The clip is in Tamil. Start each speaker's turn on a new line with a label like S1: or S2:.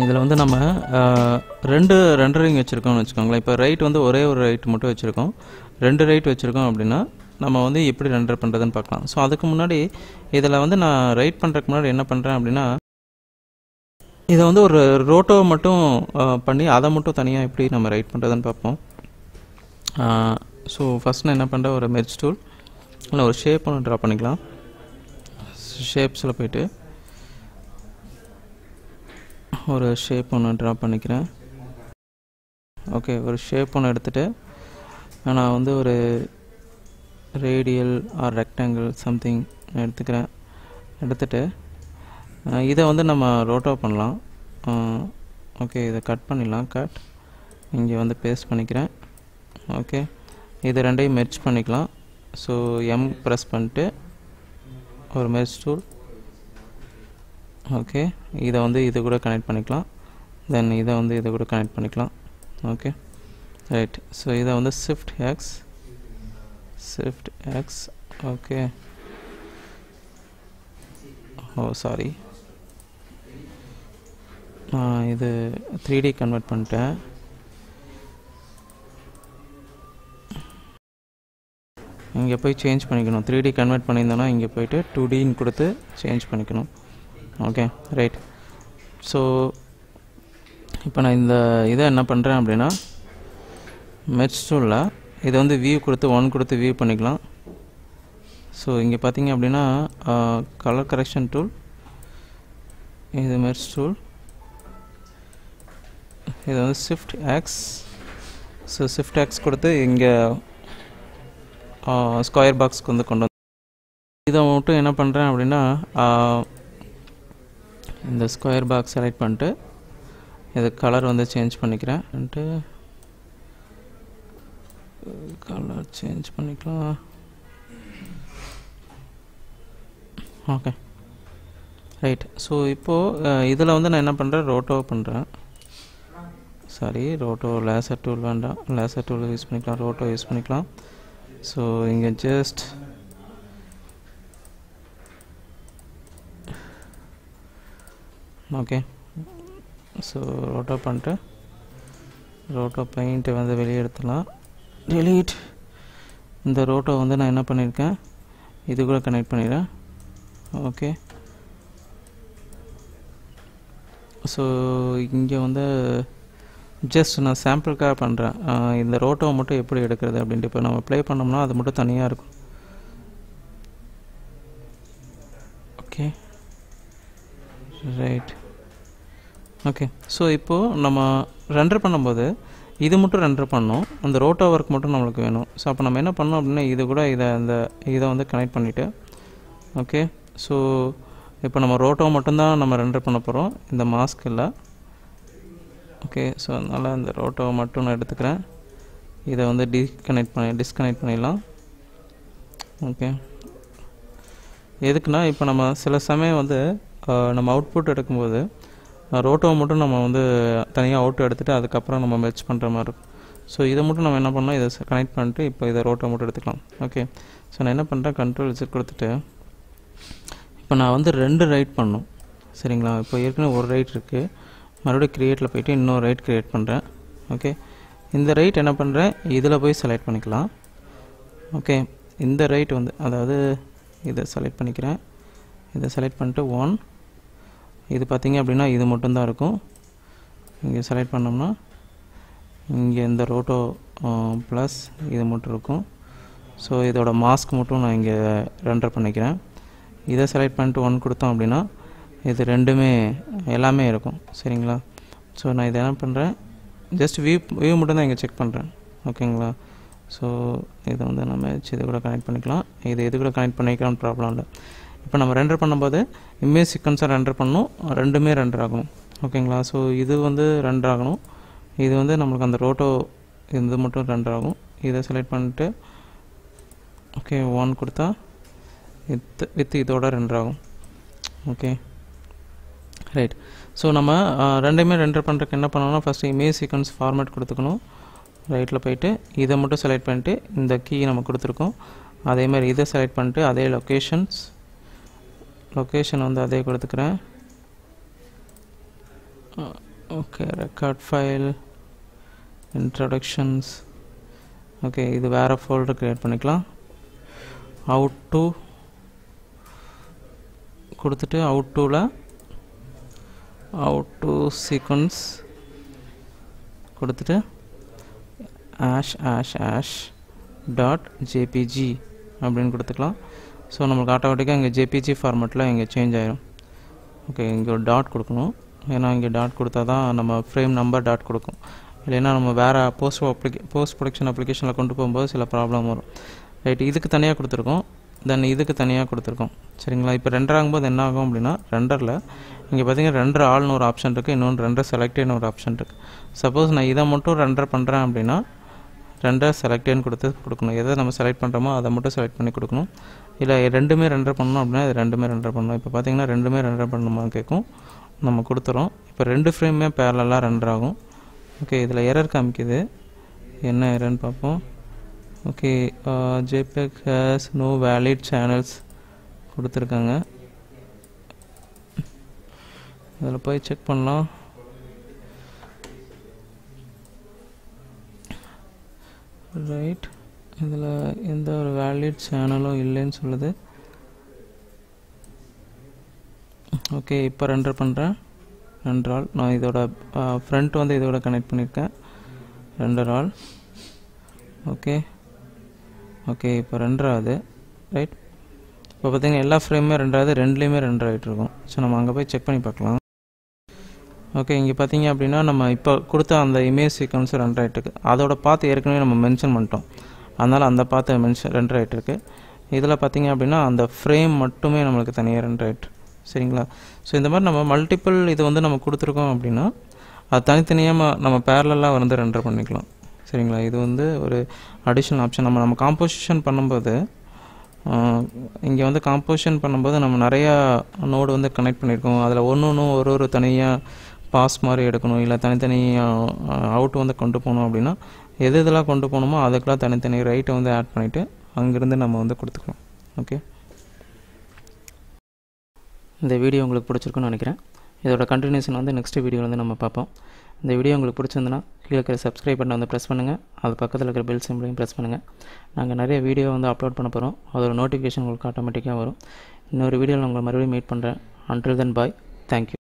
S1: இதில் வந்து நம்ம ஆஹ், ரெண்டு ரெண்டரிங் வச்சுருக்கோம்னு வச்சுக்கோங்களேன் இப்போ ரைட் வந்து ஒரே ஒரு ரைட் மட்டும் வச்சுருக்கோம் ரெண்டு ரைட் வச்சுருக்கோம் அப்படின்னா நம்ம வந்து எப்படி ரெண்டர் பண்ணுறதுன்னு பார்க்கலாம் ஸோ அதுக்கு முன்னாடி இதில் வந்து நான் ரைட் பண்ணுறதுக்கு முன்னாடி என்ன பண்ணுறேன் அப்படின்னா இதை வந்து ஒரு ரோட்டோ மட்டும் ஆஹ், பண்ணி அதை மட்டும் தனியாக எப்படி நம்ம ரைட் பண்ணுறதுன்னு பார்ப்போம் ஸோ ஃபஸ்ட் நான் என்ன பண்ணுறேன் ஒரு மெர்ஜ் டூல் இல்லை ஒரு ஷேப் ஒன்று ட்ரா பண்ணிக்கலாம் ஷேப்ஸில் போயிட்டு ஒரு ஷேப் ஒன்று ட்ரா பண்ணிக்கிறேன் ஓகே ஒரு ஷேப் ஒன்று எடுத்துகிட்டு நான் வந்து ஒரு ரேடியல் ஆர் ரெக்டாங்கிள் சம்திங் எடுத்துக்கிறேன் எடுத்துகிட்டு இதை வந்து நம்ம ரோட்டோ பண்ணலாம் ஓகே இதை கட் பண்ணிடலாம் கட் இங்கே வந்து பேஸ்ட் பண்ணிக்கிறேன் ஓகே இது ரெண்டையும் மெர்ச் பண்ணிக்கலாம் ஸோ எம் ப்ரெஸ் பண்ணிட்டு ஒரு மெர்ச் டூல் ஓகே இதை வந்து இது கூட கனெக்ட் பண்ணிக்கலாம் தென் இதை வந்து இதை கூட கனெக்ட் பண்ணிக்கலாம் ஓகே ரைட் ஸோ இதை வந்து shift X shift X okay oh sorry நான் இது த்ரீ டி கன்வெர்ட் பண்ணிட்டேன் இங்கே போய் சேஞ்ச் பண்ணிக்கணும் த்ரீ டி கன்வெர்ட் பண்ணியிருந்தோன்னா இங்கே போயிட்டு டூ டின்னு கொடுத்து சேஞ்ச் பண்ணிக்கணும் ஓகே ரைட் ஸோ இப்போ நான் இந்த இதை என்ன பண்ணுறேன் அப்படின்னா மெர்ச் டூலில் இதை வந்து வியூ கொடுத்து ஒன் கொடுத்து வியூ பண்ணிக்கலாம் ஸோ இங்கே பார்த்தீங்க அப்படின்னா கலர் கரெக்ஷன் டூல் இது மெர்ச் டூல் இது வந்து shift X so shift X கொடுத்து இங்கே ஸ்கொயர் பாக்ஸ்க்கு வந்து கொண்டு வந்து இதை மட்டும் என்ன பண்ணுறேன் அப்படின்னா ஆஹ், இந்த ஸ்கொயர் பாக்ஸ் செலக்ட் பண்ணிட்டு இது கலர் வந்து சேஞ்ச் பண்ணிக்கிறேன் வந்துட்டு கலர் சேஞ்ச் பண்ணிக்கலாம் ஓகே ரைட் ஸோ இப்போது இதில் வந்து நான் என்ன பண்ணுறேன் ரோட்டோ பண்ணுறேன் சாரி ரோட்டோ லேசர் டூல் வேண்டாம் லேசர் டூல் யூஸ் பண்ணிக்கலாம் ரோட்டோ யூஸ் பண்ணிக்கலாம் ஸோ இங்கே ஜஸ்ட் ஓகே ஸோ ரோட்டோ பண்ணிட்டு ரோட்டோ பெயிண்ட்டை வந்து வெளியே எடுத்துடலாம் delete இந்த ரோட்டோ வந்து நான் என்ன பண்ணியிருக்கேன் இது கூட கனெக்ட் பண்ணிடுறேன் ஓகே ஸோ இங்கே வந்து ஜஸ்ட் நான் சாம்பிளுக்காக பண்ணுறேன் இந்த ரோட்டோவை மட்டும் எப்படி எடுக்கிறது அப்படின்ட்டு இப்போ நம்ம ப்ளே பண்ணோம்னா அது மட்டும் தனியாக இருக்கும் ஓகே ரைட் ஓகே ஸோ இப்போது நம்ம ரெண்டர் பண்ணும்போது இது மட்டும் ரெண்டர் பண்ணோம் அந்த ரோட்டோ ஒர்க் மட்டும் நம்மளுக்கு வேணும் ஸோ அப்போ நம்ம என்ன பண்ணோம் அப்படின்னா இது கூட இதை இந்த இதை வந்து கனெக்ட் பண்ணிவிட்டு ஓகே ஸோ இப்போ நம்ம ரோட்டோ மட்டும்தான் நம்ம ரெண்டர் பண்ண போகிறோம் இந்த மாஸ்க் இல்லை ஓகே ஸோ அதனால் இந்த ரோட்டோவை மட்டும் நான் எடுத்துக்கிறேன் இதை வந்து டிஸ்கனெக்ட் பண்ணி டிஸ்கனெக்ட் பண்ணிடலாம் ஓகே எதுக்குன்னா இப்போ நம்ம சில சமயம் வந்து ஆஹ், நம்ம அவுட்புட் எடுக்கும்போது ரோட்டோவை மட்டும் நம்ம வந்து தனியாக அவுட் எடுத்துகிட்டு அதுக்கப்புறம் நம்ம மெர்ச் பண்ணுற மாதிரி இருக்கும் ஸோ இதை மட்டும் நம்ம என்ன பண்ணோம் இதை கனெக்ட் பண்ணிட்டு இப்போ இதை ரோட்டோ மட்டும் எடுத்துக்கலாம் ஓகே ஸோ நான் என்ன பண்ணுறேன் கண்ட்ரோல் விசிட் கொடுத்துட்டு இப்போ நான் வந்து ரெண்டு ரைட் பண்ணணும் சரிங்களா இப்போ ஏற்கனவே ஒரு ரைட் இருக்குது மறுபடியும் க்ரியேட்டில் போயிட்டு இன்னொரு ரைட் க்ரியேட் பண்ணுறேன் ஓகே இந்த ரைட் என்ன பண்ணுறேன் இதில் போய் செலக்ட் பண்ணிக்கலாம் ஓகே இந்த ரைட் வந்து அதாவது இதை செலக்ட் பண்ணிக்கிறேன் இதை செலக்ட் பண்ணிட்டு ஒன் இது பார்த்தீங்க அப்படின்னா இது மட்டும்தான் இருக்கும் இங்கே செலக்ட் பண்ணோம்னா இங்கே இந்த ரோட்டோ ப்ளஸ் இது மட்டும் இருக்கும் ஸோ இதோட மாஸ்க் மட்டும் நான் இங்கே ரெண்டர் பண்ணிக்கிறேன் இதை செலக்ட் பண்ணிட்டு ஒன் கொடுத்தோம் அப்படின்னா இது ரெண்டுமே எல்லாமே இருக்கும் சரிங்களா ஸோ நான் இதை என்ன பண்ணுறேன் ஜஸ்ட் வியூ வியூ மட்டும் தான் இங்கே செக் பண்ணுறேன் ஓகேங்களா ஸோ இதை வந்து நம்ம இது கூட கனெக்ட் பண்ணிக்கலாம் இது இது கூட கனெக்ட் பண்ணிக்கலாம் ப்ராப்ளம் இல்லை இப்போ நம்ம ரெண்டர் பண்ணும்போது இமேஜ் சீக்வன்ஸாக ரெண்டர் பண்ணணும் ரெண்டுமே ரெண்டர் ஆகணும் ஓகேங்களா ஸோ இது வந்து ரெண்டர் ஆகணும் இது வந்து நம்மளுக்கு அந்த ரோட்டோ இது மட்டும் ரெண்டர் ஆகும் இதை செலக்ட் பண்ணிட்டு ஓகே ஒன் கொடுத்தா வித் வித் இதோட ரெண்டர் ஆகும் ஓகே ரைட் ஸோ நம்ம அஹ், ரெண்டையுமே ரெண்டர் பண்ணுறதுக்கு என்ன பண்ணணும்னா ஃபஸ்ட்டு இமேஜ் சீக்வன்ஸ் ஃபார்மேட் கொடுத்துக்கணும் ரைட்டில் போயிட்டு இதை மட்டும் செலக்ட் பண்ணிட்டு இந்த கீ நம்ம கொடுத்துருக்கோம் அதே மாதிரி இதை செலக்ட் பண்ணிட்டு அதே லொக்கேஷன்ஸ் லொக்கேஷன் வந்து அதே கொடுத்துக்கிறேன் okay record file introductions okay இது வேறு ஃபோல்டர் க்ரியேட் பண்ணிக்கலாம் அவுட் டு கொடுத்துட்டு அவுட் டூவில் அவுட் டு சீக்வன்ஸ் கொடுத்துட்டு hash hash hash dot JPG அப்படின்னு கொடுத்துக்கலாம் ஸோ நம்மளுக்கு ஆட்டோமேட்டிக்காக இங்கே ஜேபிஜி ஃபார்மெட்டில் இங்கே சேஞ்ச் ஆயிரும் ஓகே இங்கே ஒரு டாட் கொடுக்கணும் ஏன்னா இங்கே டாட் கொடுத்தா தான் நம்ம ஃப்ரேம் நம்பர் டாட் கொடுக்கும் இல்லைன்னா நம்ம வேறு போஸ்ட் அப்ளிகே போஸ்ட் ப்ரொடக்ஷன் அப்ளிகேஷனில் கொண்டு போகும்போது சில ப்ராப்ளம் வரும் ரைட் இதுக்கு தனியாக கொடுத்துருக்கோம் தென் இதுக்கு தனியாக கொடுத்துருக்கோம் சரிங்களா இப்போ ரெண்டர் ஆகும்போது என்ன ஆகும் அப்படின்னா ரெண்டரில் இங்கே பார்த்தீங்கன்னா ரெண்டர் ஆல்னு ஒரு ஆப்ஷன் இருக்குது இன்னொன்று ரெண்டர் செலக்டட்னு ஒரு ஆப்ஷன் இருக்குது சப்போஸ் நான் இதை மட்டும் ரெண்டர் பண்ணுறேன் அப்படின்னா ரெண்டர் செலக்டட்னு கொடுத்து கொடுக்கணும் எதை நம்ம செலக்ட் பண்ணுறோமோ அதை மட்டும் செலக்ட் பண்ணி கொடுக்கணும் இல்லை ரெண்டுமே ரெண்டர் பண்ணணும் அப்படின்னா இது ரெண்டுமே ரெண்டர் பண்ணணும் இப்போ பார்த்தீங்கன்னா ரெண்டுமே ரெண்டர் பண்ணணுமா கேட்கும் நம்ம கொடுத்துறோம் இப்போ ரெண்டு ஃப்ரேமே பேரலாக ரெண்டர் ஆகும் ஓகே இதில் எரர் காமிக்குது என்ன எரர்னு பார்ப்போம் okay JPEG has no valid channels கொடுத்துருக்காங்க அதில் போய் செக் பண்ணலாம் ரைட் இதில் எந்த ஒரு வேலிட் சேனலும் இல்லைன்னு சொல்லுது ஓகே இப்போ ரெண்டர் பண்ணுறேன் ரெண்டர் ஆல் நான் இதோட ஃப்ரண்ட் வந்து இதோட கனெக்ட் பண்ணியிருக்கேன் ரெண்டர் ஆல் ஓகே ஓகே இப்போ ரெண்டராகுது ரைட் இப்போ பார்த்தீங்கன்னா எல்லா ஃப்ரேமுமே ரெண்டாவது ரெண்டுலேயுமே ரெண்டர் ஆகிட்டு இருக்கும் ஸோ நம்ம அங்கே போய் செக் பண்ணி பார்க்கலாம் ஓகே இங்கே பார்த்தீங்க அப்படின்னா நம்ம இப்போ கொடுத்த அந்த இமேஜ் சீக்வன்ஸ் ரெண்டர் ஆகிட்டு அதோட பார்த்து ஏற்கனவே நம்ம மென்ஷன் பண்ணிட்டோம் அதனால் அந்த பார்த்து மென்ஷன் ரெண்டர் ஆகிட்டு இருக்கு இதில் பார்த்தீங்க அப்படின்னா அந்த ஃப்ரேம் மட்டுமே நம்மளுக்கு தனியாக ரெண்டர் ஆகிட்டு சரிங்களா ஸோ இந்த மாதிரி நம்ம மல்டிபிள் இது வந்து நம்ம கொடுத்துருக்கோம் அப்படின்னா அது தனித்தனியாக நம்ம பேரலாக வந்து ரெண்டர் பண்ணிக்கலாம் சரிங்களா இது வந்து ஒரு அடிஷ்னல் ஆப்ஷன் நம்ம நம்ம காம்போசிஷன் பண்ணும்போது இங்கே வந்து காம்போசிஷன் பண்ணும்போது நம்ம நிறையா நோடு வந்து கனெக்ட் பண்ணியிருக்கோம் அதில் ஒன்று ஒன்று ஒரு ஒரு தனியாக பாஸ் மாதிரி எடுக்கணும் இல்லை தனித்தனி அவுட் வந்து கொண்டு போகணும் அப்படின்னா எது இதெல்லாம் கொண்டு போகணுமோ அதுக்கெல்லாம் தனித்தனி ரைட்டை வந்து ஆட் பண்ணிவிட்டு அங்கேருந்து நம்ம வந்து கொடுத்துக்கலாம் ஓகே இந்த வீடியோ உங்களுக்கு பிடிச்சிருக்குன்னு நினைக்கிறேன் இதோட கண்டினியூஷன் வந்து நெக்ஸ்ட் வீடியோவில் வந்து நம்ம பார்ப்போம் இந்த வீடியோ உங்களுக்கு பிடிச்சிருந்துன்னா கீழே இருக்கிற சப்ஸ்கிரைப் பட்டனை வந்து ப்ரெஸ் பண்ணுங்கள் அது பக்கத்தில் இருக்கிற பெல் சிம்பிளையும் ப்ரெஸ் பண்ணுங்கள் நாங்கள் நிறைய வீடியோ வந்து அப்லோட் பண்ண போகிறோம் அதோட நோட்டிஃபிகேஷன் உங்களுக்கு ஆட்டோமேட்டிக்காக வரும் இன்னொரு வீடியோவில் உங்களை மறுபடியும் மீட் பண்ணுறேன் அன்டில் தென் பாய் தேங்க்யூ